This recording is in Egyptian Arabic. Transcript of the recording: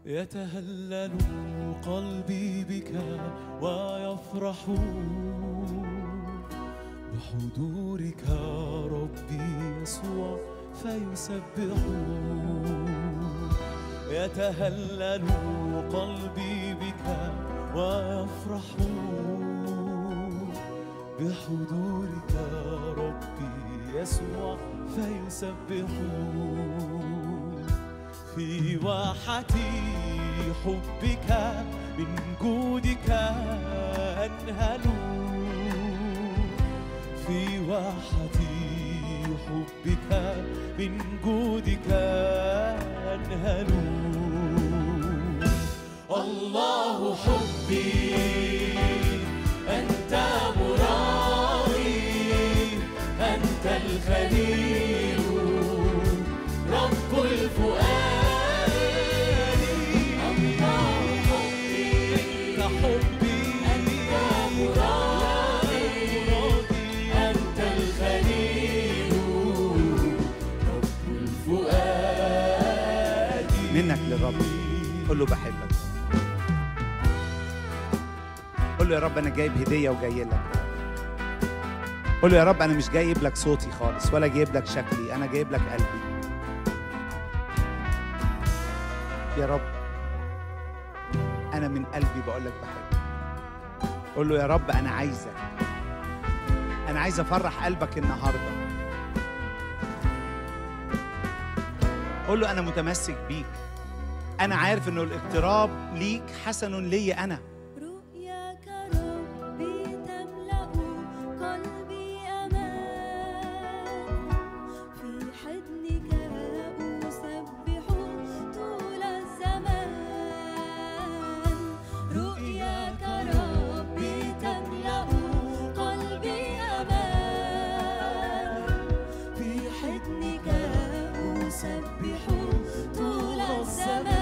يتهلل قلبي بك ويفرح بحضورك ربي يسوع فيسبح يتهلل قلبي بك ويفرح بحضورك ربي يسوع فيسبح في واحة حبك من جودك أنهل في واحة حبك من جودك أنهل الله حبي أنت مرائي أنت الخليل رب الفؤاد الله حبي أنت حبي أنت مرادي أنت الخليل رب الفؤاد منك للرب قول له بحبك قول له يا رب انا جايب هديه وجاي لك قول له يا رب انا مش جايب لك صوتي خالص ولا جايب لك شكلي انا جايب لك قلبي يا رب انا من قلبي بقول لك بحبك قول له يا رب انا عايزك انا عايز افرح قلبك النهارده قول له انا متمسك بيك انا عارف انه الاقتراب ليك حسن لي انا رؤياك ربي تملأ قلبي أمان في حضنك أسبح طول الزمان رؤياك ربي تملأ قلبي أمان في حضنك أسبح طول الزمان